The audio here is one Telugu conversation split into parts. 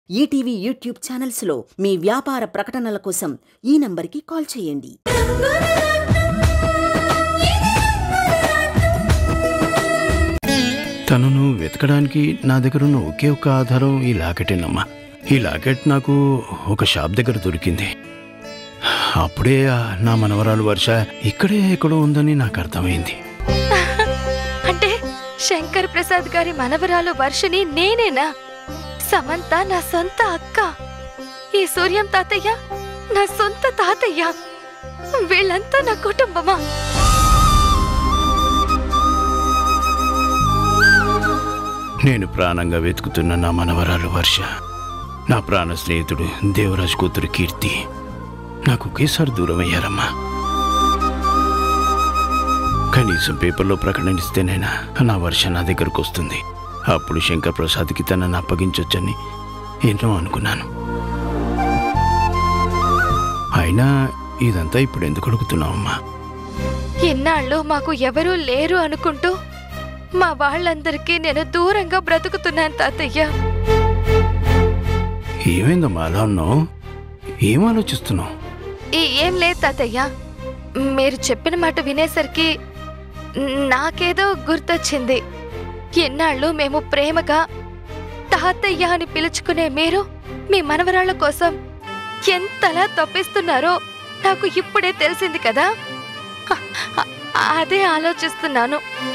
ఈటీవీ యూట్యూబ్ ఛానల్స్లో మీ వ్యాపార ప్రకటనల కోసం ఈ నంబర్కి కాల్ చేయండి తనను వెతకడానికి నా దగ్గర ఉన్న ఒకే ఒక్క ఆధారం ఈ లాకెటేనమ్మా ఈ లాకెట్ నాకు ఒక షాప్ దగ్గర దొరికింది అప్పుడే ఆ నా మనవరాలు వర్ష ఇక్కడే ఎక్కడో ఉందని నాకు అర్థమైంది అంటే శంకర్ ప్రసాద్ గారి మనవరాలు వర్షని నేనేనా సమంత నా సొంత అక్క ఈ సూర్యం తాతయ్య నా సొంత తాతయ్య వీళ్ళంతా నా కుటుంబమా నేను ప్రాణంగా వెతుకుతున్న నా మనవరాలు వర్ష నా ప్రాణ స్నేహితుడు దేవరాజ్ కూతురు కీర్తి నాకు ఒకేసారి దూరం అయ్యారమ్మా కనీసం పేపర్లో ప్రకటనిస్తేనైనా నా వర్ష నా దగ్గరకు వస్తుంది అప్పుడు శంకర్ ప్రసాద్కి తనని అప్పగించొచ్చని ఎన్నో అనుకున్నాను అయినా ఇదంతా ఇప్పుడు ఎందుకు అడుగుతున్నావమ్మా ఇన్నాళ్ళు మాకు ఎవరూ లేరు అనుకుంటూ మా వాళ్ళందరికీ నేను దూరంగా బ్రతుకుతున్నాను తాతయ్య ఏమైందమ్మా అలా ఉన్నావు ఏం ఆలోచిస్తున్నావు ఈ ఏం లేదు తాతయ్య మీరు చెప్పిన మాట వినేసరికి నాకేదో గుర్తొచ్చింది ఎన్నాళ్ళు మేము ప్రేమగా తాతయ్య అని పిలుచుకునే మీరు మీ మనవరాళ్ళ కోసం ఎంతలా తప్పిస్తున్నారో నాకు ఇప్పుడే తెలిసింది కదా అ- అ- అదే ఆలోచిస్తున్నాను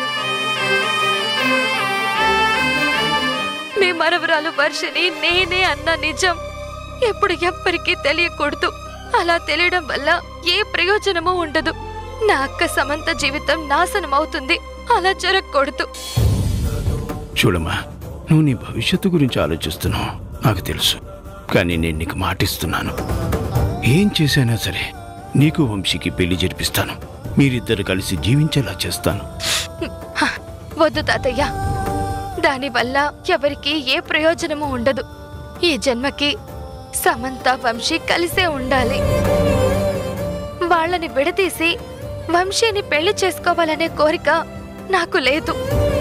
మీ మనవరాలు వర్షని నేనే అన్న నిజం ఎప్పుడు ఎవ్వరికీ తెలియకూడదు అలా తెలియడం వల్ల ఏ ప్రయోజనమూ ఉండదు నా అక్క సమంత జీవితం నాశనం అవుతుంది అలా జరగకూడదు చూడమ్మా నువ్వు నీ భవిష్యత్తు గురించి ఆలోచిస్తున్నావు నాకు తెలుసు కానీ నేను నీకు మాటిస్తున్నాను ఏం చేసైనా సరే నీకు వంశీకి పెళ్లి జరిపిస్తాను మీరిద్దరు కలిసి జీవించేలా చేస్తాను హ, వద్దు తాతయ్య దానివల్ల ఎవరికి ఏ ప్రయోజనము ఉండదు ఈ జన్మకి సమంత వంశీ కలిసే ఉండాలి వాళ్ళని విడదీసి వంశీని పెళ్లి చేసుకోవాలనే కోరిక నాకు లేదు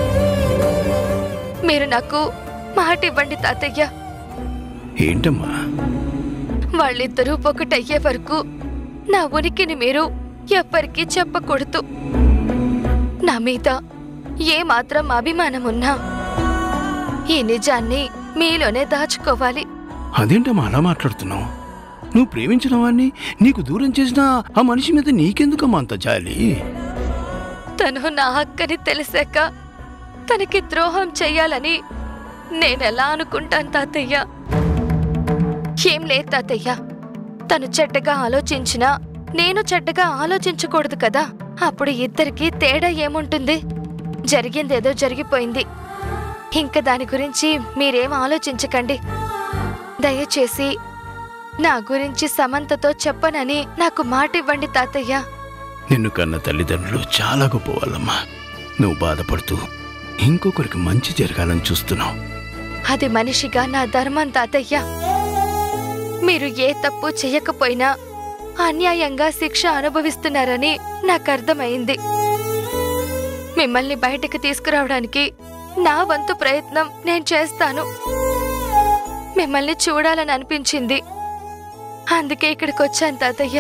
మీరు నాకు మాట ఇవ్వండి తాతయ్య ఏంటమ్మా వాళ్ళిద్దరూ ఒకటయ్యే వరకు నా ఉనికిని మీరు ఎవ్వరికీ చెప్పకూడదు నా మీద ఏ మాత్రం అభిమానమున్నా ఈ నిజాన్ని మీలోనే దాచుకోవాలి అదేంటమ్మా అలా మాట్లాడుతున్నావు నువ్వు ప్రేమించిన వాడిని నీకు దూరం చేసిన ఆ మనిషి మీద నీకెందుకమ్మా అంత జాలి తను నా హక్కని తెలిసాక తనకి ద్రోహం చెయ్యాలని నేనెలా అనుకుంటాను తాతయ్య ఏం లేదు తాతయ్య తను చెడ్డగా ఆలోచించినా నేను చెడ్డగా ఆలోచించకూడదు కదా అప్పుడు ఇద్దరికి తేడా ఏముంటుంది జరిగిందేదో జరిగిపోయింది ఇంక దాని గురించి మీరేం ఆలోచించకండి దయచేసి నా గురించి సమంతతో చెప్పనని నాకు మాట ఇవ్వండి తాతయ్య నిన్ను కన్న తల్లిదండ్రులు చాలా గొప్పవాళ్ళమ్మా నువ్వు బాధపడుతూ ఇంకొకరికి మంచి జరగాలని చూస్తున్నావు అది మనిషిగా నా ధర్మం తాతయ్య మీరు ఏ తప్పు చెయ్యకపోయినా అన్యాయంగా శిక్ష అనుభవిస్తున్నారని నాకు అర్థమైంది మిమ్మల్ని బయటకు తీసుకురావడానికి నా వంతు ప్రయత్నం నేను చేస్తాను మిమ్మల్ని చూడాలని అనిపించింది అందుకే ఇక్కడికి వచ్చాను తాతయ్య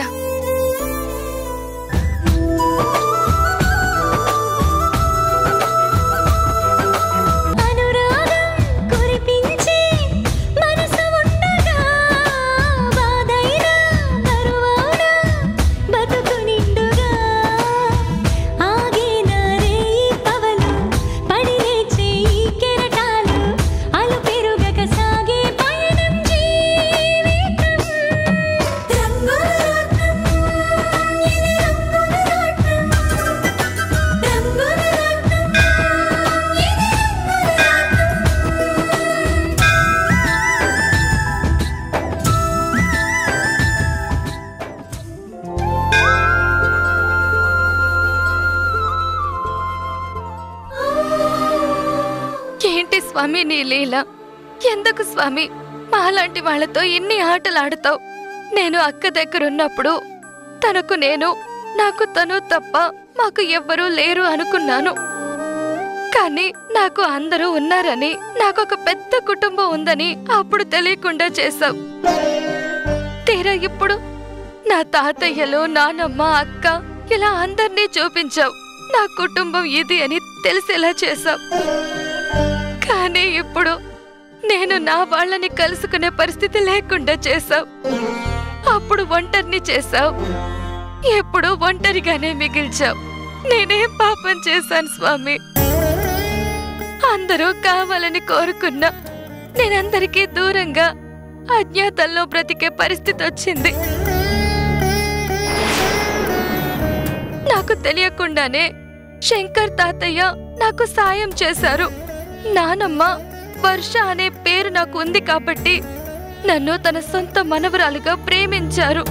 అనురాగం కురిపించి మనసు ఉండగా బాధైన బరువాన బతుకు నిండుగా ఆగిన రేయి పవలు పడి లేచే ఈ కెరటాలు అలు పెరుగక సాగే పయనం జీవితం రంగుల రాట్నం ఇది రంగుల రాట్నం రంగుల రాట్నం ఏంటి స్వామి నీ లీల ఎందుకు స్వామి మాలాంటి వాళ్ళతో ఇన్ని ఆటలు ఆడుతావు నేను అక్క దగ్గరున్నప్పుడు తనకు నేను నాకు తను తప్ప మాకు ఎవ్వరూ లేరు అనుకున్నాను కానీ నాకు అందరూ ఉన్నారని నాకు ఒక పెద్ద కుటుంబం ఉందని అప్పుడు తెలియకుండా చేశావు తీరా ఇప్పుడు నా తాతయ్యలు నానమ్మ అక్క ఇలా అందర్నీ చూపించావు నా కుటుంబం ఇది అని తెలిసేలా చేశావు కానీ ఇప్పుడు నేను నా వాళ్ళని కలుసుకునే పరిస్థితి లేకుండా చేశావు అప్పుడు ఒంటరిని చేశావు ఎప్పుడు ఒంటరిగానే మిగిల్చావు నేనేం పాపం చేశాను స్వామి అందరూ కావాలని కోరుకున్నా నేనందరికీ దూరంగా అజ్ఞాతంలో బ్రతికే పరిస్థితి వచ్చింది నాకు తెలియకుండానే శంకర్ తాతయ్య నాకు సాయం చేశారు నానమ్మ వర్ష అనే పేరు నాకు ఉంది కాబట్టి నన్ను తన సొంత మనవరాలుగా ప్రేమించారు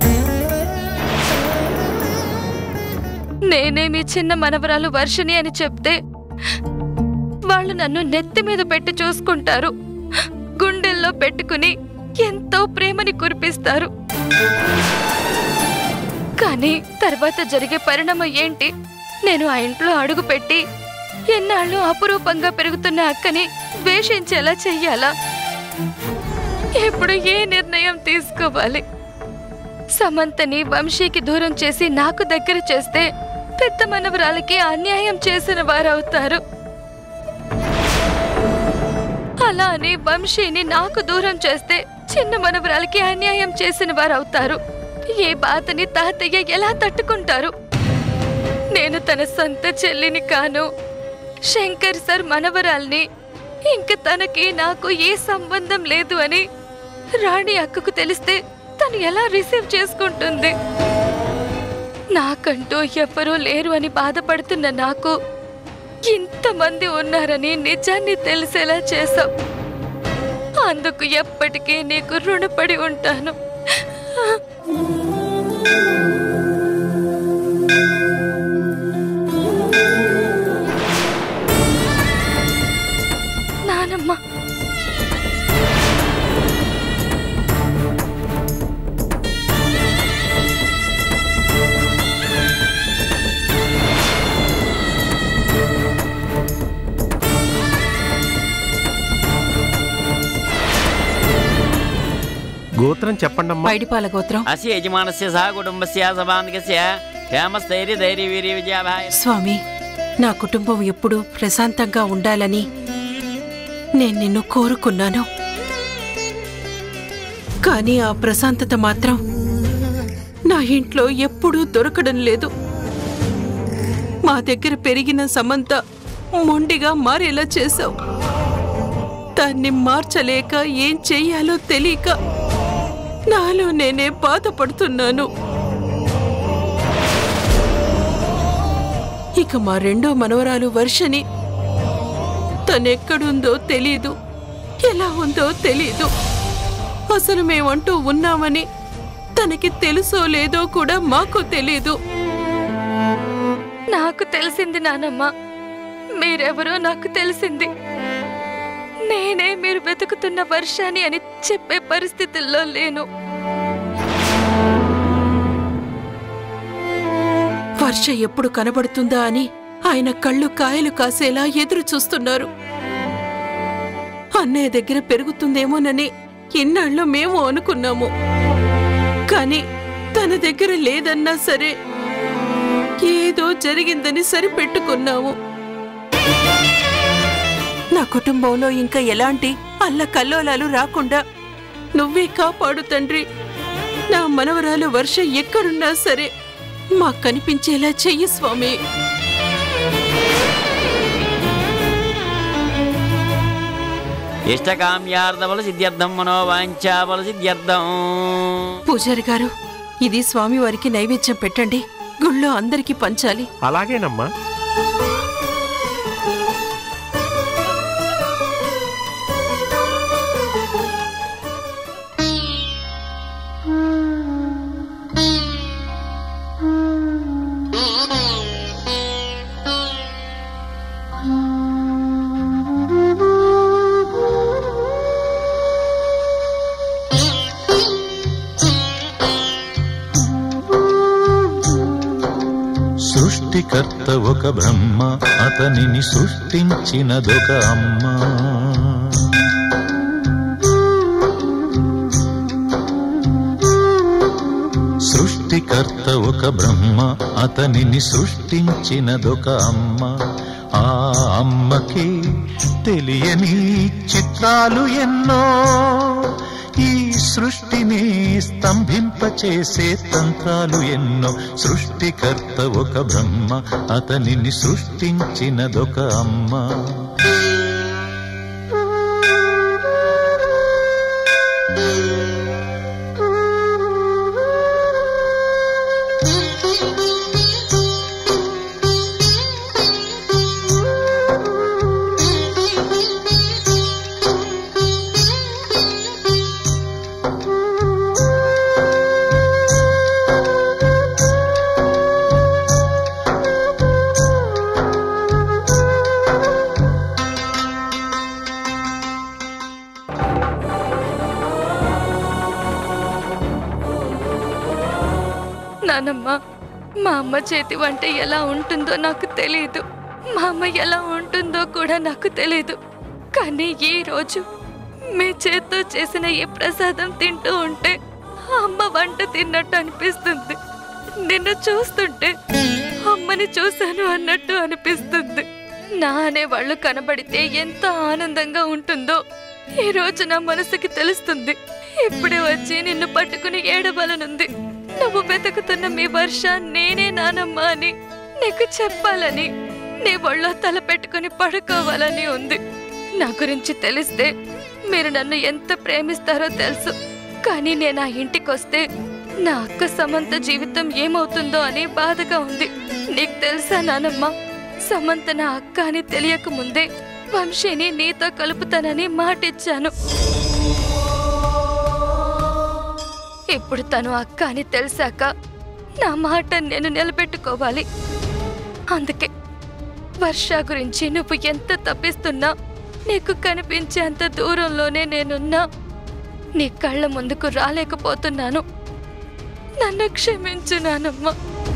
నేనే మీ చిన్న మనవరాలు వర్షిని అని చెప్తే వాళ్ళు నన్ను నెత్తి మీద పెట్టి చూసుకుంటారు గుండెల్లో పెట్టుకుని ఎంతో ప్రేమని కురిపిస్తారు కానీ తర్వాత జరిగే పరిణామం ఏంటి నేను ఆ ఇంట్లో అడుగు పెట్టి ఎన్నాళ్ళు అపురూపంగా పెరుగుతున్న అక్కని ద్వేషించేలా చెయ్యాలా ఇప్పుడు ఏ నిర్ణయం తీసుకోవాలి సమంతని వంశీకి దూరం చేసి నాకు దగ్గర చేస్తే పెద్ద మనవరాలకి అన్యాయం చేసిన వారవుతారు అలా అని వంశీని నాకు దూరం చేస్తే చిన్న మనవరాలకి అన్యాయం చేసిన వారవుతారు ఏ బాధని తాతయ్య ఎలా తట్టుకుంటారు నేను తన సొంత చెల్లిని కాను శంకర్ సార్ మనవరాల్ని ఇంక తనకి నాకు ఏ సంబంధం లేదు అని రాణి అక్కకు తెలిస్తే తను ఎలా రిసీవ్ చేసుకుంటుంది నాకంటూ ఎవ్వరూ లేరు అని బాధపడుతున్న నాకు ఇంతమంది ఉన్నారని నిజాన్ని తెలిసేలా చేశావు అందుకు ఎప్పటికీ నీకు రుణపడి ఉంటాను నానమ్మ గోత్రం చెప్పండమ్మా పైడిపాల గోత్రం అస్య యజమానస్య సహ కుటుంబస్య సభాంతికస్య క్షేమస్థైర్య ధైర్య వీర్య విజయాభాయ స్వామి నా కుటుంబం ఎప్పుడూ ప్రశాంతంగా ఉండాలని నేను నిన్ను కోరుకున్నాను కానీ ఆ ప్రశాంతత మాత్రం నా ఇంట్లో ఎప్పుడూ దొరకడం లేదు మా దగ్గర పెరిగిన సమంత మొండిగా మారేలా చేశావు దాన్ని మార్చలేక ఏం చెయ్యాలో తెలియక నాలో నేనే బాధపడుతున్నాను ఇక మా రెండో మనవరాలు వర్షని తనెక్కడుందో తెలీదు ఎలా ఉందో తెలీదు అసలు మేమంటూ ఉన్నామని తనకి తెలుసో లేదో కూడా మాకు తెలీదు నాకు తెలిసింది నానమ్మ మీరెవరో నాకు తెలిసింది నేనే మీరు వెతుకుతున్న వర్షాన్ని అని చెప్పే పరిస్థితుల్లో లేను వర్ష ఎప్పుడు కనబడుతుందా అని ఆయన కళ్ళు కాయలు కాసేలా ఎదురు చూస్తున్నారు అన్నయ్య దగ్గర పెరుగుతుందేమోనని ఇన్నాళ్ళు మేము అనుకున్నాము కానీ తన దగ్గర లేదన్నా సరే ఏదో జరిగిందని సరిపెట్టుకున్నాము నా కుటుంబంలో ఇంకా ఎలాంటి అల్ల కల్లోలాలు రాకుండా నువ్వే కాపాడు తండ్రి నా మనవరాలు వర్ష ఎక్కడున్నా సరే మాకు కనిపించేలా చెయ్యి స్వామి ఇష్టకామ్యార్థబల సిద్ధ్యర్థం మనోవాంఛాబల సిద్ధ్యర్థం పూజారి గారు ఇది స్వామివారికి నైవేద్యం పెట్టండి గుళ్ళో అందరికీ పంచాలి అలాగేనమ్మా సృష్టిక సృష్టికర్త ఒక బ్రహ్మ అతనిని సృష్టించినదొక అమ్మ సృష్టికర్త ఒక బ్రహ్మ అతనిని సృష్టించినదొక అమ్మ ఆ అమ్మకి తెలియని చిత్రాలు ఎన్నో ఈ సృష్టిని స్తంభింపచేసే తంత్రాలు ఎన్నో సృష్టికర్త ఒక బ్రహ్మ అతనిని సృష్టించినదొక అమ్మ నానమ్మ మా అమ్మ చేతి వంట ఎలా ఉంటుందో నాకు తెలియదు మా అమ్మ ఎలా ఉంటుందో కూడా నాకు తెలియదు కానీ ఈ రోజు మీ చేత్తో చేసిన ఈ ప్రసాదం తింటూ ఉంటే అమ్మ వంట తిన్నట్టు అనిపిస్తుంది నిన్ను చూస్తుంటే అమ్మని చూశాను అన్నట్టు అనిపిస్తుంది నా అనే వాళ్ళు కనబడితే ఎంత ఆనందంగా ఉంటుందో ఈ రోజు నా మనసుకి తెలుస్తుంది ఇప్పుడే వచ్చి నిన్ను పట్టుకుని ఏడవలనుంది నువ్వు వెతుకుతున్న మీ వర్ష నేనే నానమ్మ అని నీకు చెప్పాలని నీ ఒళ్ళో తల పెట్టుకుని పడుకోవాలని ఉంది నా గురించి తెలిస్తే మీరు నన్ను ఎంత ప్రేమిస్తారో తెలుసు కానీ నేను ఆ ఇంటికొస్తే నా అక్క సమంత జీవితం ఏమవుతుందో అని బాధగా ఉంది నీకు తెలుసా నానమ్మ సమంత నా అక్క అని తెలియక ముందే వంశీని నీతో కలుపుతానని మాటిచ్చాను ఇప్పుడు తను అక్క అని తెలిసాక నా మాట నేను నిలబెట్టుకోవాలి అందుకే వర్ష గురించి నువ్వు ఎంత తప్పిస్తున్నా నీకు కనిపించేంత దూరంలోనే నేనున్నా నీ కళ్ళ ముందుకు రాలేకపోతున్నాను నన్ను క్షమించు నానమ్మ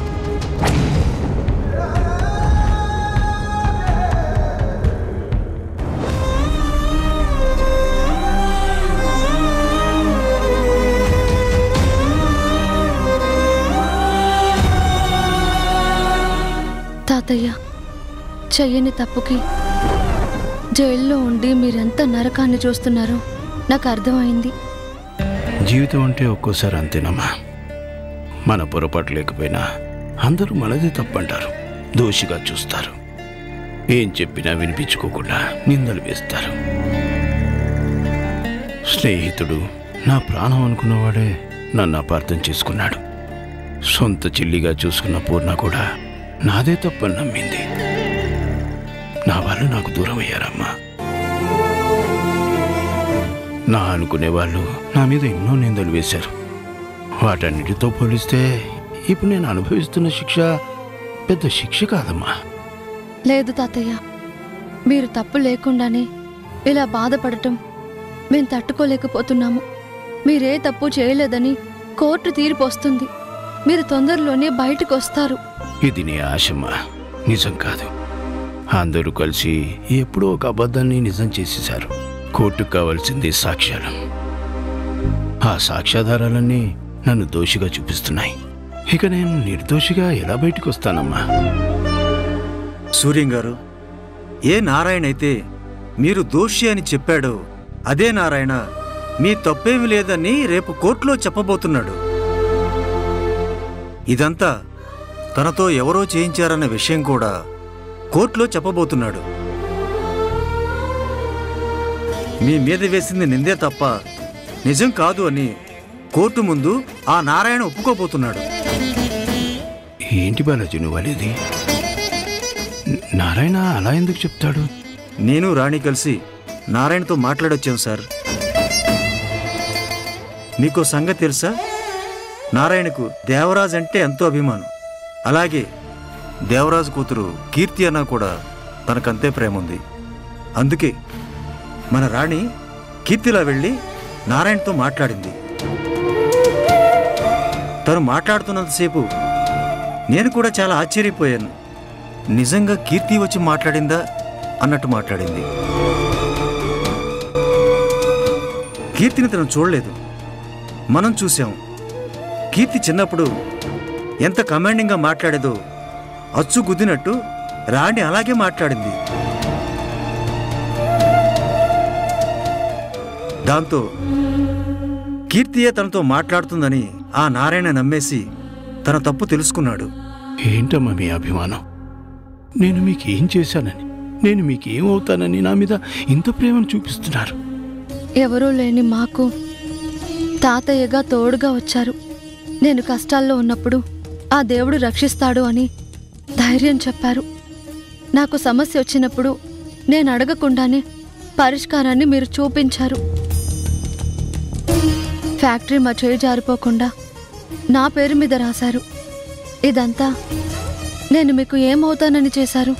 తాతయ్య చెయ్యని తప్పుకి జైల్లో ఉండి మీరెంత నరకాన్ని చూస్తున్నారో నాకు అర్థమైంది జీవితం అంటే ఒక్కోసారి అంతేనమ్మా మన పొరపాటు లేకపోయినా అందరూ మనది తప్పంటారు దోషిగా చూస్తారు ఏం చెప్పినా వినిపించుకోకుండా నిందలు వేస్తారు స్నేహితుడు నా ప్రాణం అనుకున్నవాడే నన్ను అపార్థం చేసుకున్నాడు సొంత చెల్లిగా చూసుకున్న పూర్ణ కూడా నాదే తప్పని నమ్మింది నా వాళ్ళు నాకు దూరం అయ్యారమ్మా నా అనుకునే వాళ్ళు నా మీద ఎన్నో నిందలు వేశారు వాటన్నిటితో పోలిస్తే ఇప్పుడు నేను అనుభవిస్తున్న శిక్ష పెద్ద శిక్ష కాదమ్మా లేదు తాతయ్య మీరు తప్పు లేకుండానే ఇలా బాధపడటం మేం తట్టుకోలేకపోతున్నాము మీరే తప్పు చేయలేదని కోర్టు తీర్పు వస్తుంది మీరు తొందరలోనే బయటకు వస్తారు ఇది నీ ఆశమ్మా నిజం కాదు అందరూ కలిసి ఎప్పుడో ఒక అబద్ధాన్ని నిజం చేసేశారు కోర్టుకు కావాల్సింది సాక్ష్యాలు ఆ సాక్ష్యాధారాలన్నీ నన్ను దోషిగా చూపిస్తున్నాయి ఇక నేను నిర్దోషిగా ఎలా బయటకు వస్తానమ్మా సూర్యం గారు ఏ నారాయణ అయితే మీరు దోషి అని చెప్పాడో అదే నారాయణ మీ తప్పేమి లేదని రేపు కోర్టులో చెప్పబోతున్నాడు ఇదంతా తనతో ఎవరో చేయించారన్న విషయం కూడా కోర్టులో చెప్పబోతున్నాడు మీ మీద వేసింది నిందే తప్ప నిజం కాదు అని కోర్టు ముందు ఆ నారాయణ ఒప్పుకోబోతున్నాడు ఏంటి బాలాజీ నువ్వు అనేది నారాయణ అలా ఎందుకు చెప్తాడు నేను రాణి కలిసి నారాయణతో మాట్లాడొచ్చాం సార్ మీకు సంగతి తెలుసా నారాయణకు దేవరాజ్ అంటే ఎంతో అభిమానం అలాగే దేవరాజు కూతురు కీర్తి అన్న కూడా తనకంతే ప్రేమ ఉంది అందుకే మన రాణి కీర్తిలా వెళ్ళి నారాయణతో మాట్లాడింది తను మాట్లాడుతున్నంతసేపు నేను కూడా చాలా ఆశ్చర్యపోయాను నిజంగా కీర్తి వచ్చి మాట్లాడిందా అన్నట్టు మాట్లాడింది కీర్తిని తను చూడలేదు మనం చూసాం కీర్తి చిన్నప్పుడు ఎంత కమాండింగ్గా మాట్లాడేదో అచ్చు గుద్దినట్టు రాణి అలాగే మాట్లాడింది దాంతో కీర్తియే తనతో మాట్లాడుతుందని ఆ నారాయణ నమ్మేసి తన తప్పు తెలుసుకున్నాడు ఏంటమ్మా మీ అభిమానం నేను మీకు ఏం చేశానని నేను మీకు ఏమవుతానని నా మీద ఇంత ప్రేమను చూపిస్తున్నారు ఎవరూ లేని మాకు తాతయ్యగా తోడుగా వచ్చారు నేను కష్టాల్లో ఉన్నప్పుడు ఆ దేవుడు రక్షిస్తాడు అని ధైర్యం చెప్పారు నాకు సమస్య వచ్చినప్పుడు నేను అడగకుండానే పరిష్కారాన్ని మీరు చూపించారు ఫ్యాక్టరీ మా చేయి జారిపోకుండా నా పేరు మీద రాశారు ఇదంతా నేను మీకు ఏమవుతానని చేశారు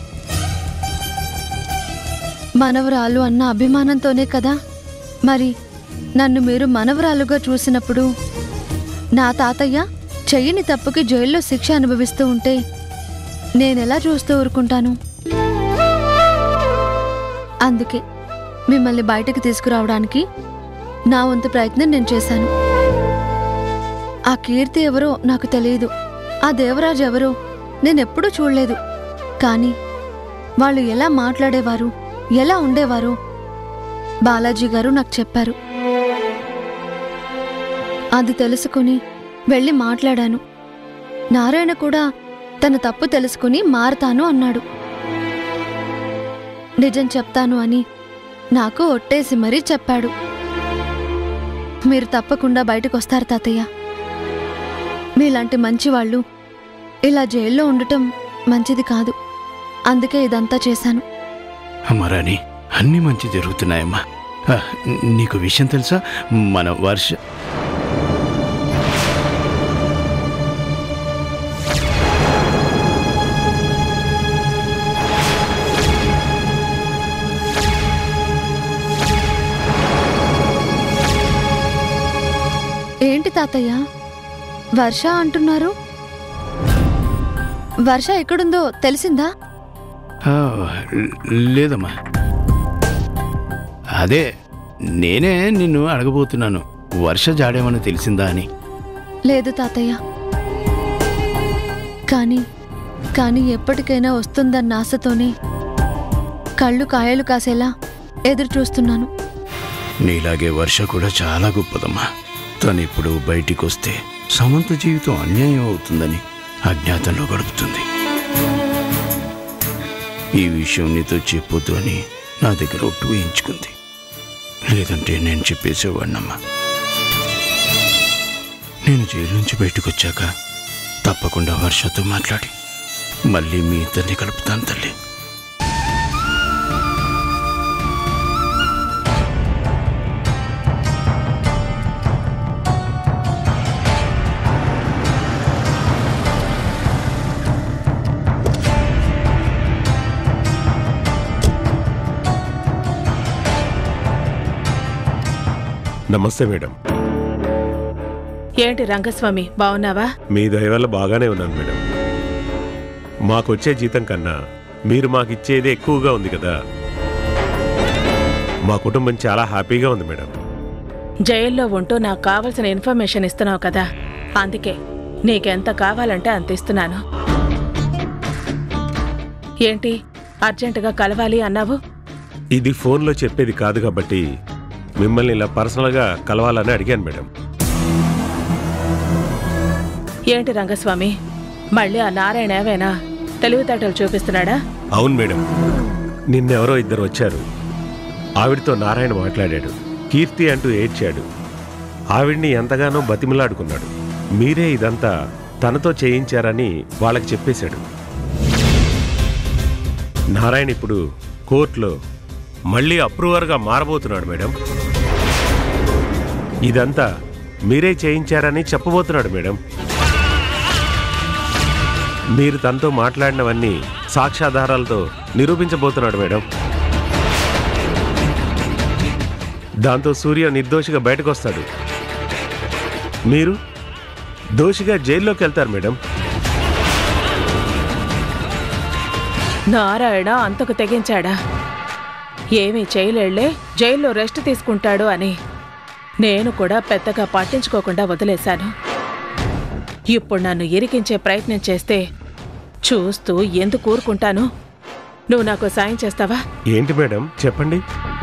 మనవరాలు అన్న అభిమానంతోనే కదా మరి నన్ను మీరు మనవరాలుగా చూసినప్పుడు నా తాతయ్య చెయ్యని తప్పుకి జైల్లో శిక్ష అనుభవిస్తూ ఉంటే నేనెలా చూస్తూ ఊరుకుంటాను అందుకే మిమ్మల్ని బయటకు తీసుకురావడానికి నా వంతు ప్రయత్నం నేను చేశాను ఆ కీర్తి ఎవరో నాకు తెలియదు ఆ దేవరాజు ఎవరో నేనెప్పుడూ చూడలేదు కానీ వాళ్ళు ఎలా మాట్లాడేవారు ఎలా ఉండేవారు బాలాజీ గారు నాకు చెప్పారు అది తెలుసుకుని వెళ్ళి మాట్లాడాను నారాయణ కూడా తన తప్పు తెలుసుకుని మారతాను అన్నాడు నిజం చెప్తాను అని నాకు ఒట్టేసి మరీ చెప్పాడు మీరు తప్పకుండా బయటకు వస్తారు తాతయ్య మీలాంటి మంచివాళ్ళు ఇలా జైల్లో ఉండటం మంచిది కాదు అందుకే ఇదంతా చేశాను అమ్మా రాణి అన్నీ మంచి జరుగుతున్నాయమ్మా ఆ, నీకు విషయం తెలుసా మన వర్ష ఏంటి తాతయ్య వర్ష అంటున్నారు వర్ష ఎక్కడుందో తెలిసిందా ఆ, లేదమ్మా అదే నేనే నిన్ను అడగబోతున్నాను వర్ష జాడేమని తెలిసిందా అని లేదు తాతయ్య కానీ కానీ ఎప్పటికైనా వస్తుందన్న ఆశతోనే కళ్ళు కాయలు కాసేలా ఎదురు చూస్తున్నాను నీలాగే వర్ష కూడా చాలా గొప్పదమ్మా తను ఇప్పుడు బయటికి వస్తే సమంత జీవితం అన్యాయం అవుతుందని అజ్ఞాతంలో గడుపుతుంది ఈ విషయం నీతో చెప్పొద్దు అని నా దగ్గర ఒట్టు వేయించుకుంది లేదంటే నేను చెప్పేసేవాడినమ్మా నేను జైలు నుంచి బయటకు వచ్చాక తప్పకుండా వర్షతో మాట్లాడి మళ్ళీ మీ ఇద్దరిని కలుపుతాను తల్లి నమస్తే మేడం ఏంటి రంగస్వామి బావున్నావా మీ దయ వల్ల బాగానే ఉన్నాను మేడం మాకొచ్చే జీతం కన్నా మీరు మాకిచ్చేది ఎక్కువగా ఉంది కదా మా కుటుంబం చాలా హ్యాపీగా ఉంది మేడం జైల్లో ఉంటూ నాకు కావలసిన ఇన్ఫర్మేషన్ ఇస్తున్నావు కదా అందుకే నీకెంత కావాలంటే అంత ఇస్తున్నాను ఏంటి అర్జెంటుగా కలవాలి అన్నావు ఇది ఫోన్లో చెప్పేది కాదు కాబట్టి మిమ్మల్ని ఇలా పర్సనల్గా కలవాలని అడిగాను మేడం ఏంటి రంగస్వామి మళ్ళీ ఆ నారాయణ ఏవైనా తెలివితేటలు చూపిస్తున్నాడా అవును మేడం నిన్నెవరో ఇద్దరు వచ్చారు ఆవిడతో నారాయణ మాట్లాడాడు కీర్తి అంటూ ఏడ్చాడు ఆవిడ్ని ఎంతగానో బతిమలాడుకున్నాడు మీరే ఇదంతా తనతో చేయించారని వాళ్ళకి చెప్పేశాడు నారాయణ ఇప్పుడు కోర్టులో మళ్ళీ అప్రూవర్గా మారబోతున్నాడు మేడం ఇదంతా మీరే చేయించారని చెప్పబోతున్నాడు మేడం మీరు తనతో మాట్లాడినవన్నీ సాక్ష్యాధారాలతో నిరూపించబోతున్నాడు మేడం దాంతో సూర్య నిర్దోషిగా బయటకు వస్తాడు మీరు దోషిగా జైల్లోకి వెళ్తారు మేడం నారాయణ అంతకు తెగించాడా ఏమీ చేయలేళ్లే జైల్లో రెస్ట్ తీసుకుంటాడు అని నేను కూడా పెద్దగా పట్టించుకోకుండా వదిలేశాను ఇప్పుడు నన్ను ఇరికించే ప్రయత్నం చేస్తే చూస్తూ ఎందుకు ఊరుకుంటాను నువ్వు నాకు సాయం చేస్తావా ఏంటి మేడం చెప్పండి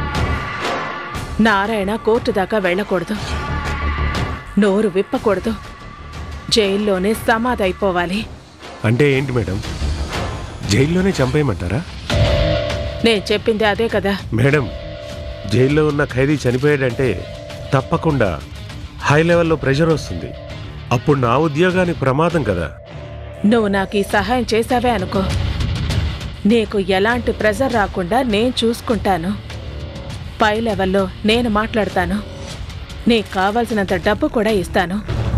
నారాయణ కోర్టు దాకా వెళ్ళకూడదు నోరు విప్పకూడదు జైల్లోనే సమాధి అయిపోవాలి అంటే ఏంటి మేడం జైల్లోనే చంపేయమంటారా నేను చెప్పింది అదే కదా మేడం జైల్లో ఉన్న ఖైదీ చనిపోయాడంటే తప్పకుండా హై లెవెల్లో ప్రెషర్ వస్తుంది అప్పుడు నా ఉద్యోగానికి ప్రమాదం కదా నువ్వు నాకు ఈ సహాయం చేశావే అనుకో నీకు ఎలాంటి ప్రెజర్ రాకుండా నేను చూసుకుంటాను పై లెవెల్లో నేను మాట్లాడతాను నీకు కావాల్సినంత డబ్బు కూడా ఇస్తాను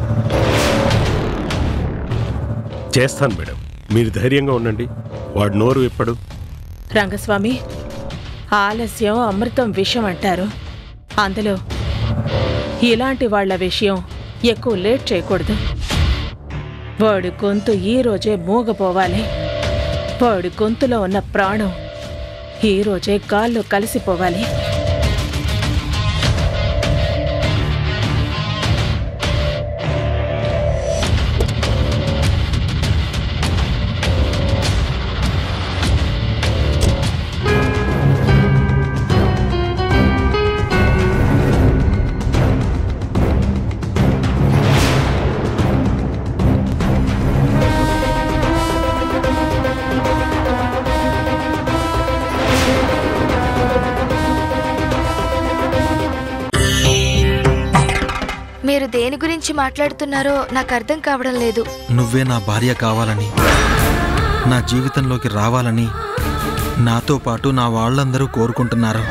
చేస్తాను మేడం మీరు ధైర్యంగా ఉండండి వాడు నోరు విప్పడు రంగస్వామి ఆలస్యం అమృతం విషయం అంటారు అందులో ఇలాంటి వాళ్ళ విషయం ఎక్కువ లేట్ చేయకూడదు వాడి గొంతు ఈ రోజే మూగపోవాలి వాడి గొంతులో ఉన్న ప్రాణం ఈ రోజే గాల్లో కలిసిపోవాలి మీరు దేని గురించి మాట్లాడుతున్నారో నాకు అర్థం కావడం లేదు నువ్వే నా భార్య కావాలని నా జీవితంలోకి రావాలని నాతో పాటు నా వాళ్ళందరూ కోరుకుంటున్నారు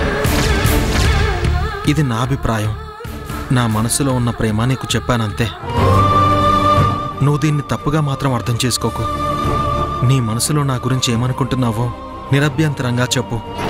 ఇది నా అభిప్రాయం నా మనసులో ఉన్న ప్రేమ నీకు చెప్పానంతే నువ్వు దీన్ని తప్పుగా మాత్రం అర్థం చేసుకోకు నీ మనసులో నా గురించి ఏమనుకుంటున్నావో నిరభ్యంతరంగా చెప్పు